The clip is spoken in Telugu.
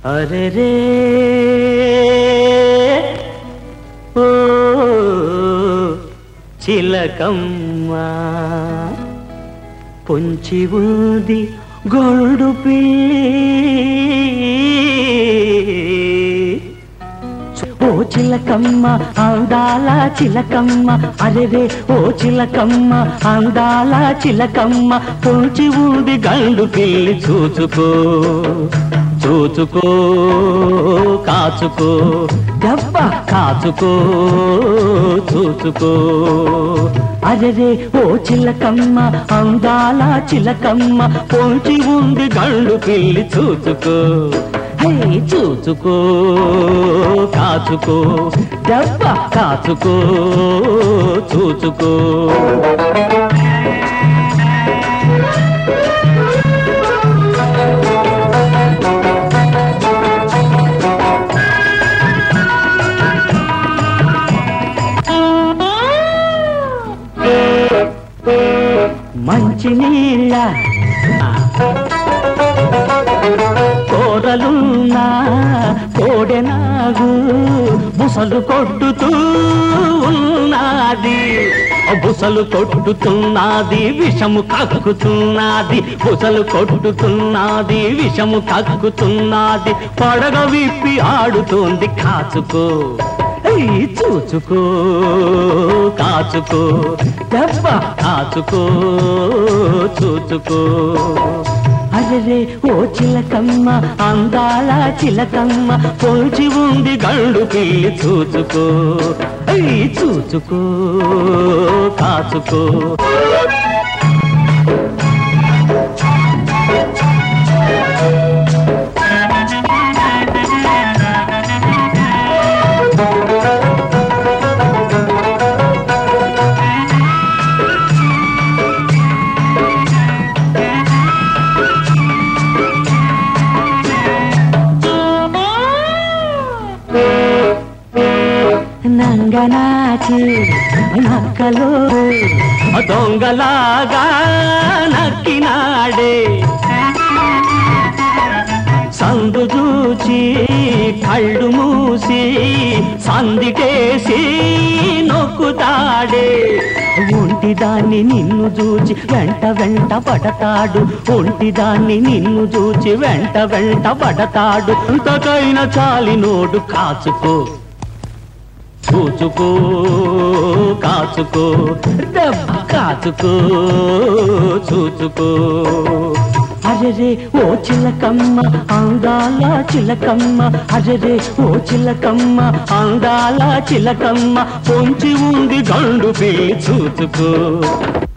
అరే రే ఓ చిలకమ్మ పొంచి ఉంది గోల్డు పిల్లి ఓ చిలకమ్మ అందాల చిలకమ్మ అరెరే ఓ చిలకమ్మ అందాల చిలకమ్మ పొంచి ఉంది గండు పిల్లి చూచుకో చూచుకో కాచుకో దెబ్బ కాచుకో చూచుకో అరెరే ఓ చిలకమ్మ అందాల చిలకమ్మ పొంచి ఉంది గండు పిల్లి చూచుకో హే చూచుకో కాచుకో దెబ్బ కాచుకో చూచుకో మంచి నీళ్ళ కోరలున్నా కోడెనాగు బుసలు కొట్టుతూ ఉన్నది బుసలు కొట్టుతున్నది విషము కక్కుతున్నది బుసలు కొట్టుతున్నది విషము కక్కుతున్నది పడగ విప్పి ఆడుతోంది కాచుకో ఏయ్, చూచుకో కాచుకో దెబ్బ కాచుకో చూచుకో అరే ఓ చిలకమ్మ అందాల చిలకమ్మ పొంచి ఉంది గండు పిల్లి చూచుకో ఏయ్, చూచుకో కాచుకో నంగనాచి నక్కలో దొంగలాగా నక్కినాడే సందు చూచి కళ్ళు మూసి సందిటేసి నొక్కుతాడే ఒంటిదాన్ని నిన్ను చూచి వెంట వెంట పడతాడు ఒంటిదాన్ని నిన్ను చూచి వెంట వెంట పడతాడు అంతకైన చాలినోడు కాచుకో చూచుకో కాచుకో దెబ్బ కాచుకో చూచుకో అరెరే ఓ చిలకమ్మ అందాల చిలకమ్మ అరెరే ఓ చిలకమ్మ అందాల చిలకమ్మ పొంచి ఉంది గండు పిల్లి చూచుకో